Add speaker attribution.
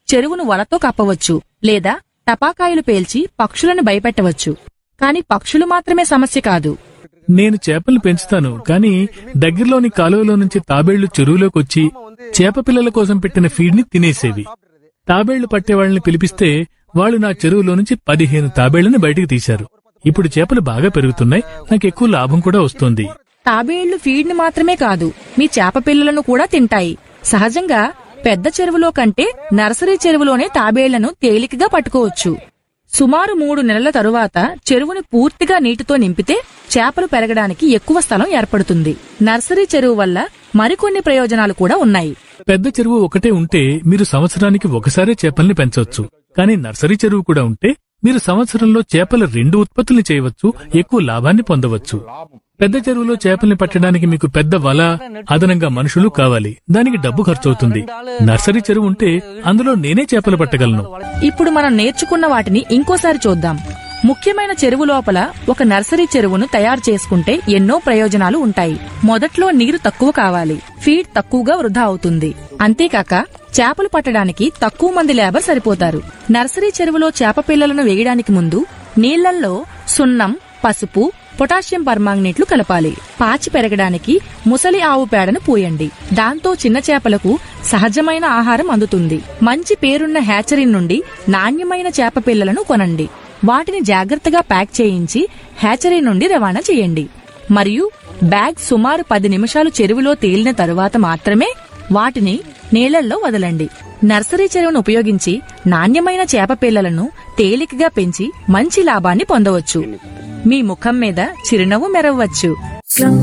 Speaker 1: చెరువును వలతో కప్పవచ్చు లేదా టపాకాయలు పేల్చి పక్షులను భయపెట్టవచ్చు కాని పక్షులు మాత్రమే సమస్య కాదు
Speaker 2: నేను చేపల్ని పెంచుతాను కానీ దగ్గరలోని కాలువలో నుంచి తాబేళ్లు చెరువులోకి వచ్చి చేప పిల్లల కోసం పెట్టిన ఫీడ్ ని తినేసేవి తాబేళ్లు పట్టే వాళ్ళని పిలిపిస్తే వాళ్ళు నా చెరువులో నుంచి పదిహేను తాబేళ్లను బయటికి తీశారు ఇప్పుడు చేపలు బాగా పెరుగుతున్నాయి నాకు ఎక్కువ లాభం కూడా వస్తుంది
Speaker 1: తాబేళ్లు ఫీడ్ని మాత్రమే కాదు మీ చేప పిల్లలను కూడా తింటాయి సహజంగా పెద్ద చెరువులో కంటే నర్సరీ చెరువులోనే తాబేళ్లను తేలికగా పట్టుకోవచ్చు సుమారు మూడు నెలల తరువాత చెరువుని పూర్తిగా నీటితో నింపితే చేపలు పెరగడానికి ఎక్కువ స్థలం ఏర్పడుతుంది నర్సరీ చెరువు వల్ల మరికొన్ని ప్రయోజనాలు కూడా ఉన్నాయి
Speaker 2: పెద్ద చెరువు ఒకటే ఉంటే మీరు సంవత్సరానికి ఒకసారే చేపల్ని పెంచవచ్చు కానీ నర్సరీ చెరువు కూడా ఉంటే మీరు సంవత్సరంలో చేపల రెండు ఉత్పత్తుల్ని చేయవచ్చు ఎక్కువ లాభాన్ని పొందవచ్చు పెద్ద చెరువులో చేపల్ని పట్టడానికి మీకు పెద్ద వల అదనంగా మనుషులు కావాలి దానికి డబ్బు ఖర్చవుతుంది నర్సరీ చెరువు ఉంటే అందులో నేనే చేపలు పట్టగలను
Speaker 1: ఇప్పుడు మనం నేర్చుకున్న వాటిని ఇంకోసారి చూద్దాం ముఖ్యమైన చెరువు లోపల ఒక నర్సరీ చెరువును తయారు చేసుకుంటే ఎన్నో ప్రయోజనాలు ఉంటాయి మొదట్లో నీరు తక్కువ కావాలి ఫీడ్ తక్కువగా వృధా అవుతుంది అంతేకాక చేపలు పట్టడానికి తక్కువ మంది లేబర్ సరిపోతారు నర్సరీ చెరువులో చేప పిల్లలను వేయడానికి ముందు నీళ్లల్లో సున్నం పసుపు పొటాషియం పర్మాంగనేట్లు కలపాలి పాచి పెరగడానికి ముసలి ఆవు పేడను పూయండి దాంతో చిన్న చేపలకు సహజమైన ఆహారం అందుతుంది మంచి పేరున్న హ్యాచరీ నుండి నాణ్యమైన చేప పిల్లలను కొనండి వాటిని జాగ్రత్తగా ప్యాక్ చేయించి హ్యాచరీ నుండి రవాణా చేయండి మరియు బ్యాగ్ సుమారు పది నిమిషాలు చెరువులో తేలిన తరువాత మాత్రమే వాటిని నీళ్లలో వదలండి నర్సరీ చెరువును ఉపయోగించి నాణ్యమైన చేప పిల్లలను తేలికగా పెంచి మంచి లాభాన్ని పొందవచ్చు మీ ముఖం మీద చిరునవ్వు మెరవచ్చు